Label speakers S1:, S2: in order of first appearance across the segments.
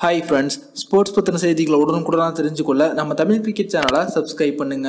S1: hi friends sports பற்றின செய்திகளை உடனுக்குடனாக தெரிஞ்சுக்கொள்ள நம்ம தமிழ் கிரிக்கெட் சேனலை சப்ஸ்கிரைப் பண்ணுங்க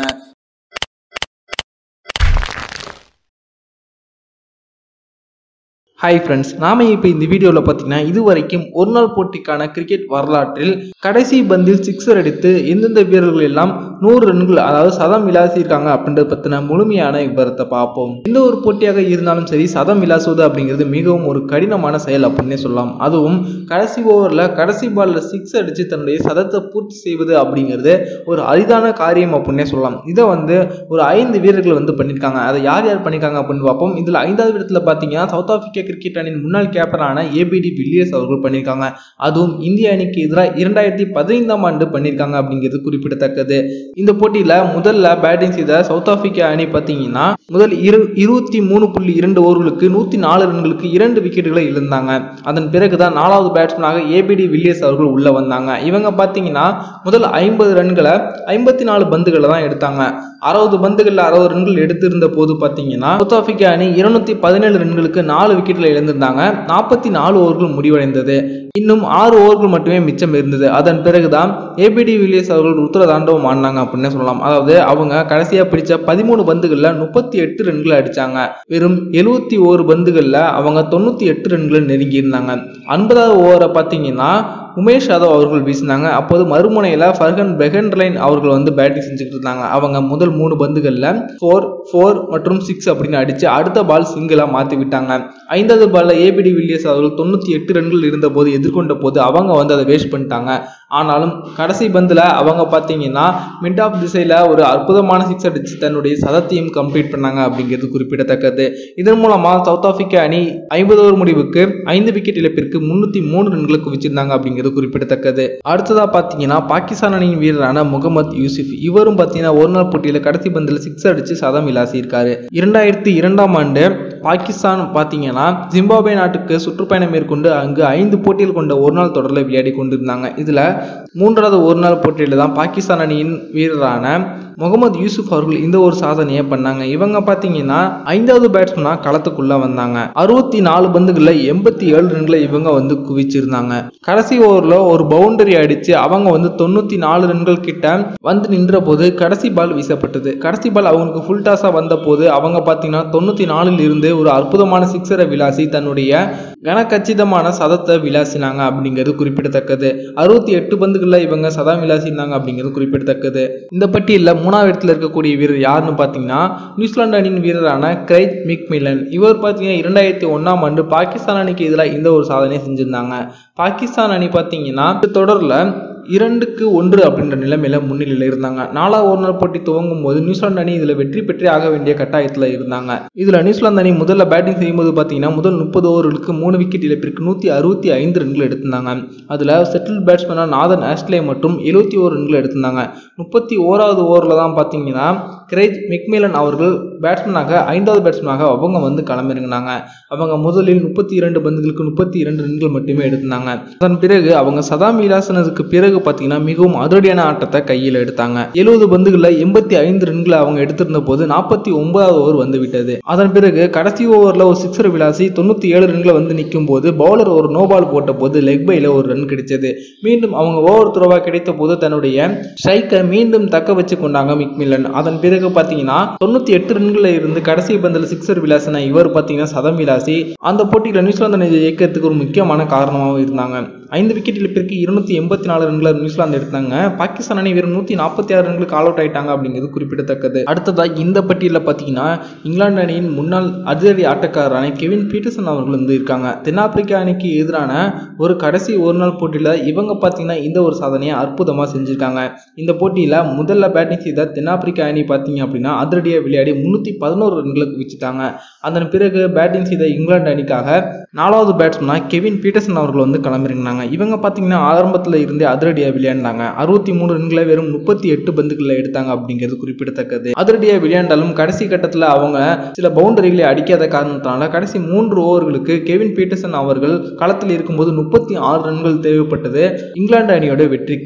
S2: ஹாய் ஃப்ரெண்ட்ஸ் நாம இப்போ இந்த வீடியோவில் பார்த்தீங்கன்னா இது வரைக்கும் ஒரு நாள் போட்டிக்கான கிரிக்கெட் வரலாற்றில் கடைசி பந்தில் சிக்ஸர் அடித்து எந்தெந்த வீரர்கள் எல்லாம் நூறு ரன்கள் அதாவது சதம் விளாசியிருக்காங்க அப்படின்றத பற்றின முழுமையான விவரத்தை பார்ப்போம் எந்த ஒரு போட்டியாக இருந்தாலும் சரி சதம் விளாசுவது அப்படிங்கிறது மிகவும் ஒரு கடினமான செயல் அப்படின்னே சொல்லலாம் அதுவும் கடைசி ஓவரில் கடைசி பாலில் சிக்ஸ் அடித்து தன்னுடைய சதத்தை பூர்த்தி செய்வது அப்படிங்கிறது ஒரு அரிதான காரியம் அப்படின்னே சொல்லலாம் இதை வந்து ஒரு ஐந்து வீரர்கள் வந்து பண்ணியிருக்காங்க அதை யார் யார் பண்ணியிருக்காங்க அப்படின்னு பார்ப்போம் இதில் ஐந்தாவது இடத்துல பார்த்தீங்கன்னா சவுத் ஆப்பிரிக்கா கிரிக்கெட் அணியின் முன்னாள் கேப்டனான ஏபிடி வில்லியர்ஸ் அவர்கள் பண்ணியிருக்காங்க அதுவும் இந்திய அணிக்கு எதிராக இரண்டாயிரத்தி பதினைந்தாம் ஆண்டு பண்ணியிருக்காங்க அப்படிங்கிறது குறிப்பிடத்தக்கது இந்த போட்டியில் முதல்ல பேட்டிங் செய்த சவுத் ஆப்பிரிக்கா அணி பார்த்தீங்கன்னா முதல் இரு இருபத்தி மூணு புள்ளி இரண்டு ஓவர்களுக்கு நூற்றி நாலு ரன்களுக்கு இரண்டு விக்கெட்டுகளை இழந்தாங்க அதன் பிறகுதான் நாலாவது பேட்ஸ்மேனாக ஏபிடி வில்லியர்ஸ் அவர்கள் உள்ள வந்தாங்க இவங்க பார்த்தீங்கன்னா முதல் ஐம்பது ரன்களை ஐம்பத்தி நாலு பந்துகளை தான் எடுத்தாங்க அறுபது பந்துகளில் அறுபது ரன்கள் எடுத்திருந்த போது பார்த்தீங்கன்னா சவுத் ஆப்பிரிக்கா அணி இருநூத்தி பதினேழு ரன்களுக்கு நாலு விக்கெட்டில் இழந்திருந்தாங்க நாற்பத்தி நாலு ஓவர்கள் முடிவடைந்தது இன்னும் ஆறு ஓவர்கள் மட்டுமே மிச்சம் இருந்தது அதன் பிறகுதான் ஏபிடி வில்லியர்ஸ் அவர்கள் உத்தர தாண்டவம் ஆடினாங்க அப்படின்னு சொல்லலாம் அதாவது அவங்க கடைசியா பிடிச்ச பதிமூணு பந்துகள்ல முப்பத்தி எட்டு ரன்களை அடிச்சாங்க வெறும் எழுவத்தி ஓரு பந்துகள்ல அவங்க தொண்ணூத்தி எட்டு ரன்களை நெருங்கி இருந்தாங்க ஐம்பதாவது ஓவரை பார்த்தீங்கன்னா உமேஷ் யாதவ் அவர்கள் வீசினாங்க அப்போது மறுமுனையில் ஃபர்கன் பெகன்லைன் அவர்கள் வந்து பேட்டிங் செஞ்சுக்கிட்டு இருந்தாங்க அவங்க முதல் மூணு பந்துகளில் ஃபோர் ஃபோர் மற்றும் சிக்ஸ் அப்படின்னு அடித்து அடுத்த பால் சிங்கிளாக மாற்றி விட்டாங்க ஐந்தாவது பாலில் ஏபிடி வில்லியர்ஸ் அவர்கள் தொண்ணூற்றி எட்டு ரன்கள் இருந்தபோது எதிர்கொண்ட போது அவங்க வந்து அதை வேஸ்ட் பண்ணிட்டாங்க ஆனாலும் கடைசி பந்தில் அவங்க பார்த்தீங்கன்னா மிட் ஆஃப் திசையில் ஒரு அற்புதமான சிக்ஸ் அடித்து தன்னுடைய சதத்தையும் கம்ப்ளீட் பண்ணாங்க அப்படிங்கிறது குறிப்பிடத்தக்கது இதன் மூலமாக சவுத் ஆப்பிரிக்கா அணி ஐம்பது ஓவர் முடிவுக்கு ஐந்து விக்கெட் இழப்பிற்கு முன்னூற்றி மூணு ரன்களுக்கு வச்சிருந்தாங்க அப்படிங்கிறது குறிப்பிடத்தக்கது அடுத்ததாக பார்த்தீங்கன்னா பாகிஸ்தான் அணியின் வீரரான முகமது யூசுப் இவரும் பார்த்தீங்கன்னா ஒரு நாள் போட்டியில் கடைசி பந்தில் சிக்ஸ் அடித்து சதம் விளாசியிருக்காரு இரண்டாயிரத்தி இரண்டாம் ஆண்டு பாகிஸ்தான் பார்த்தீங்கன்னா ஜிம்பாபே நாட்டுக்கு சுற்றுப்பயணம் மேற்கொண்டு அங்கு ஐந்து போட்டிகள் கொண்ட ஒரு நாள் தொடரில் விளையாடி கொண்டிருந்தாங்க இதில் மூன்றாவது ஒரு நாள் போட்டியில் தான் பாகிஸ்தான் அணியின் வீரரான முகமது யூசுப் அவர்கள் இந்த ஒரு சாதனையை பண்ணாங்க இவங்க பார்த்தீங்கன்னா ஐந்தாவது பேட்ஸ்மனா களத்துக்குள்ள வந்தாங்க அறுபத்தி நாலு பந்துகளில் எண்பத்தி ஏழு ரன்களை இவங்க வந்து குவிச்சிருந்தாங்க கடைசி ஓவரில் ஒரு பவுண்டரி அடிச்சு அவங்க வந்து தொண்ணூத்தி நாலு ரன்கள் கிட்ட வந்து நின்ற போது கடைசி பால் வீசப்பட்டது கடைசி பால் அவங்களுக்கு ஃபுல் டாஸா வந்த போது அவங்க பார்த்தீங்கன்னா தொண்ணூத்தி நாலுல இருந்து ஒரு அற்புதமான சிக்ஸரை விளாசி தன்னுடைய கனக்கச்சிதமான சதத்தை விளாசினாங்க அப்படிங்கிறது குறிப்பிடத்தக்கது அறுபத்தி எட்டு பந்துகளில் இவங்க சதம் விளாசினாங்க அப்படிங்கிறது குறிப்பிடத்தக்கது இந்த பட்டியலில் மூணாவது இடத்துல இருக்கக்கூடிய வீரர் யாருன்னு பார்த்தீங்கன்னா நியூசிலாந்து அணியின் வீரரான கிரைட் மிக்மிலன் இவர் பார்த்தீங்கன்னா இரண்டாயிரத்தி ஒன்றாம் ஆண்டு பாகிஸ்தான் அணிக்கு எதிராக இந்த ஒரு சாதனையை செஞ்சிருந்தாங்க பாகிஸ்தான் அணி பார்த்தீங்கன்னா இந்த தொடரில் இரண்டுக்கு ஒன்று அப்படின்ற நிலைமையில முன்னிலையில் இருந்தாங்க நாலாவது ஒரு நாள் போட்டி துவங்கும் போது நியூசிலாந்து அணி இதில் வெற்றி பெற்றே ஆக வேண்டிய கட்டாயத்தில் இருந்தாங்க இதில் நியூசிலாந்து அணி முதல்ல பேட்டிங் செய்யும்போது பார்த்தீங்கன்னா முதல் முப்பது ஓவர்களுக்கு மூணு விக்கெட் இழப்பிற்கு நூற்றி அறுபத்தி ஐந்து ரன்கள் எடுத்திருந்தாங்க அதில் செட்டில் பேட்ஸ்மேனாக நாதன் ஆஸ்ட்லே மற்றும் எழுபத்தி ஓரு ரன்கள் எடுத்திருந்தாங்க முப்பத்தி ஓராவது ஓவரில் தான் பார்த்தீங்கன்னா கிரேஜ் மிக்மேலன் அவர்கள் பேட்ஸ்மேனாக ஐந்தாவது பேட்ஸ்மேனாக அவங்க வந்து களமிறங்கினாங்க அவங்க முதலில் முப்பத்தி இரண்டு பந்துகளுக்கு முப்பத்தி இரண்டு ரன்கள் மட்டுமே எடுத்தாங்க அதன் பிறகு அவங்க சதாம் விலாசனதுக்கு பிறகு பார்த்தீங்கன்னா மிகவும் அதிரடியான ஆட்டத்தை கையில் எடுத்தாங்க எழுபது பந்துகளில் எண்பத்தி ஐந்து ரன்களை அவங்க எடுத்திருந்த போது நாற்பத்தி ஒன்பதாவது ஓவர் வந்து விட்டது அதன் பிறகு கடைசி ஓவரில் ஒரு சிக்ஸர் விளாசி தொண்ணூற்றி ஏழு ரன்களை வந்து நிற்கும் போது பவுலர் ஒரு நோ பால் போட்ட போது லெக் பைல ஒரு ரன் கிடைச்சது மீண்டும் அவங்க ஓவர் துறவா கிடைத்த போது தன்னுடைய ஸ்ட்ரைக்கை மீண்டும் தக்க வச்சு கொண்டாங்க மிக்மில்லன் அதன் பிறகு பார்த்தீங்கன்னா தொண்ணூற்றி எட்டு ரன்களில் இருந்து கடைசி பந்தில் சிக்ஸர் விளாசின இவர் பார்த்தீங்கன்னா சதம் விளாசி அந்த போட்டியில் நியூசிலாந்து அணி ஜெயிக்கிறதுக்கு ஒரு முக்கியமான காரணமாகவும் இருந்தாங்க ஐந்து விக்கெட் இழப்பிற்கு இருநூத்தி எண்பத்தி நாலு ரன்களை நியூசிலாந்து எடுத்தாங்க பாகிஸ்தான் அணி வெறும் நூற்றி நாற்பத்தி ஆறு ரன்களுக்கு ஆல் அவுட் ஆயிட்டாங்க அப்படிங்கிறது குறிப்பிடத்தக்கது அடுத்ததாக இந்த பட்டியலில் பார்த்தீங்கன்னா இங்கிலாந்து அணியின் முன்னாள் அதிரடி ஆட்டக்காரரான கெவின் பீட்டர்சன் அவர்கள் வந்து இருக்காங்க தென்னாப்பிரிக்கா அணிக்கு எதிரான ஒரு கடைசி ஒரு நாள் போட்டியில் இவங்க பார்த்தீங்கன்னா இந்த ஒரு சாதனையை அற்புதமாக செஞ்சுருக்காங்க இந்த போட்டியில் முதல்ல பேட்டிங் செய்த தென்னாப்பிரிக்கா அணி பார்த்தீங்க அப்படின்னா அதிரடியாக விளையாடி முன்னூற்றி பதினோரு ரன்களுக்கு வச்சுட்டாங்க அதன் பிறகு பேட்டிங் செய்த இங்கிலாந்து அணிக்காக நாலாவது பேட்ஸ்மேனாக கெவின் பீட்டர்சன் அவர்கள் வந்து களமிறங்கினாங்க இவங்க பார்த்தீங்கன்னா ஆரம்பத்தில் இருந்தே அதிரடியாக விளையாண்டாங்க அறுபத்தி மூணு ரன்களை வெறும் முப்பத்தி எட்டு பந்துகளில் எடுத்தாங்க அப்படிங்கிறது குறிப்பிடத்தக்கது அதிரடியாக விளையாண்டாலும் கடைசி கட்டத்தில் அவங்க சில பவுண்டரிகளை அடிக்காத காரணத்தினால கடைசி மூன்று ஓவர்களுக்கு கெவின் பீட்டர்சன் அவர்கள் களத்தில் இருக்கும்போது முப்பத்தி ஆறு ரன்கள் தேவைப்பட்டது இங்கிலாந்து அணியோட வெற்றிக்கு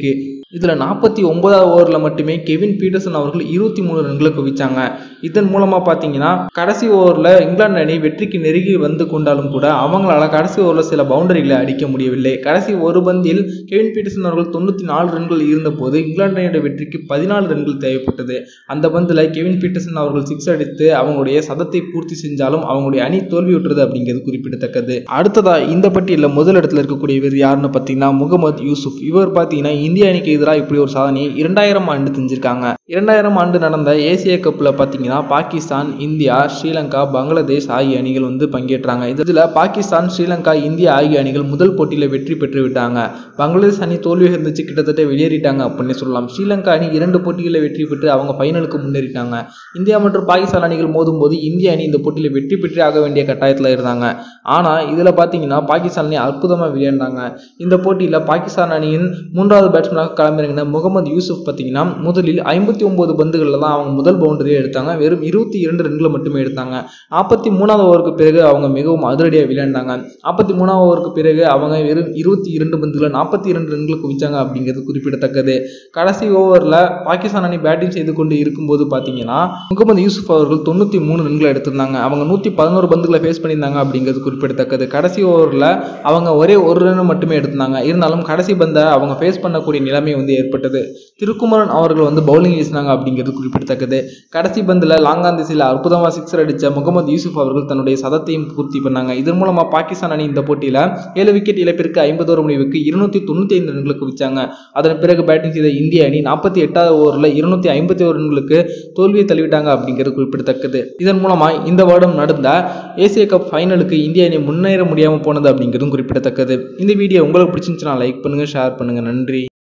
S2: இதில் நாற்பத்தி ஒன்பதாவது ஓவரில் மட்டுமே கெவின் பீட்டர்சன் அவர்கள் இருபத்தி மூணு ரன்களை குவிச்சாங்க இதன் மூலமாக பார்த்தீங்கன்னா கடைசி ஓவரில் இங்கிலாந்து அணி வெற்றிக்கு நெருங்கி வந்து கொண்டாலும் கூட அவங்களால கடைசி ஓவரில் சில பவுண்டரிகளை அடிக்க முடியவில்லை கடைசி ஒரு பந்தில் கெவின் பீட்டர்சன் அவர்கள் தொண்ணூற்றி நாலு ரன்கள் இருந்தபோது இங்கிலாந்து அணியோட வெற்றிக்கு பதினாலு ரன்கள் தேவைப்பட்டது அந்த பந்தில் கெவின் பீட்டர்சன் அவர்கள் சிக்ஸ் அடித்து அவங்களுடைய சதத்தை பூர்த்தி செஞ்சாலும் அவங்களுடைய அணி தோல்வியுற்றது அப்படிங்கிறது குறிப்பிடத்தக்கது அடுத்ததா இந்த பட்டியலில் முதல் இடத்துல இருக்கக்கூடிய இவர் யாருன்னு பார்த்தீங்கன்னா முகமது யூசுப் இவர் பார்த்தீங்கன்னா இந்திய அணிக்கு எதிராக இப்படி ஒரு சாதனையை இரண்டாயிரம் ஆண்டு செஞ்சிருக்காங்க இரண்டாயிரம் ஆண்டு நடந்த ஏசிய கப்பில் பார்த்தீங்கன்னா பாகிஸ்தான் இந்தியா ஸ்ரீலங்கா பங்களாதேஷ் ஆகிய அணிகள் வந்து பங்கேற்றாங்க இதில் பாகிஸ்தான் ஸ்ரீலங்கா இந்தியா ஆகிய அணிகள் முதல் போட்டியில் வெற்றி பெற்று விட்டாங்க பங்களாதேஷ் அணி தோல்வி இருந்துச்சு கிட்டத்தட்ட வெளியேறிட்டாங்க அப்படின்னு சொல்லலாம் ஸ்ரீலங்கா அணி இரண்டு போட்டிகளில் வெற்றி பெற்று அவங்க ஃபைனலுக்கு முன்னேறிட்டாங்க இந்தியா மற்றும் பாகிஸ்தான் அணிகள் மோதும் போது இந்திய அணி இந்த போட்டியில் வெற்றி பெற்றே ஆக வேண்டிய கட்டாயத்தில் இருந்தாங்க ஆனால் இதில் பார்த்தீங்கன்னா பாகிஸ்தான் அணி அற்புதமாக விளையாண்டாங்க இந்த போட்டியில் பாகிஸ்தான் அணியின் மூன்றாவது பேட்ஸ்மேனாக களமிறங்கின முகமது யூசுப் பார்த்தீங்கன்னா முதலில் ஐம்பத்தி ஒன்பது பந்துகளில் தான் அவங்க முதல் பவுண்டரியை எடுத்தாங்க வெறும் இருபத்தி இரண்டு ரன்களை மட்டுமே எடுத்தாங்க நாற்பத்தி மூணாவது ஓவருக்கு பிறகு அவங்க மிகவும் அதிரடியாக விளையாண்டாங்க நாற்பத்தி மூணாவது ஓவருக்கு பிறகு அவங்க வெறும் இருபத்தி இரண்டு பந்துகளில் நாற்பத்தி இரண்டு ரன்களை குவிச்சாங்க அப்படிங்கிறது குறிப்பிடத்தக்கது கடைசி ஓவரில் பாகிஸ்தான் அணி பேட்டிங் செய்து கொண்டு இருக்கும்போது பார்த்தீங்கன்னா முகமது யூசுப் அவர்கள் தொண்ணூற்றி மூணு ரன்களை எடுத்திருந்தாங்க அவங்க நூற்றி பதினோரு பந்துகளை ஃபேஸ் பண்ணியிருந்தாங்க அப்படிங்கிறது குறிப்பிடத்தக்கது கடைசி ஓவரில் அவங்க ஒரே ஒரு ரன் மட்டுமே எடுத்தாங்க இருந்தாலும் கடைசி பந்தை அவங்க ஃபேஸ் பண்ணக்கூடிய நிலைமை வந்து ஏற்பட்டது திருக்குமரன் அவர்கள் வந்து பவுலிங் வீசினாங்க அப்படிங்கிறது குறிப்பிடத்தக்கது கடைசி பந்தில் லாங்கான் திசையில் அற்புதமாக சிக்ஸர் அடித்த முகமது யூசுப் அவர்கள் தன்னுடைய சதத்தையும் பூர்த்தி பண்ணாங்க இதன் மூலமாக பாகிஸ்தான் அணி இந்த போட்டியில் ஏழு விக்கெட் இழப்பிற்கு ஐம்பது ஓவர் முடிவுக்கு இருநூத்தி தொண்ணூற்றி ஐந்து ரன்களுக்கு குவிச்சாங்க அதன் பிறகு பேட்டிங் செய்த இந்திய அணி நாற்பத்தி எட்டாவது ஓவரில் இருநூத்தி ஐம்பத்தி ஒரு ரன்களுக்கு தோல்வியை தள்ளிவிட்டாங்க அப்படிங்கிறது குறிப்பிடத்தக்கது இதன் மூலமாக இந்த வருடம் நடந்த ஏசிய கப் ஃபைனலுக்கு இந்திய அணி முன்னேற முடியாமல் போனது அப்படிங்கிறதும் குறிப்பிடத்தக்கது இந்த வீடியோ உங்களுக்கு பிடிச்சிருந்துச்சுன்னா லைக் பண்ணுங்கள் ஷேர் பண்ணுங்கள் நன்றி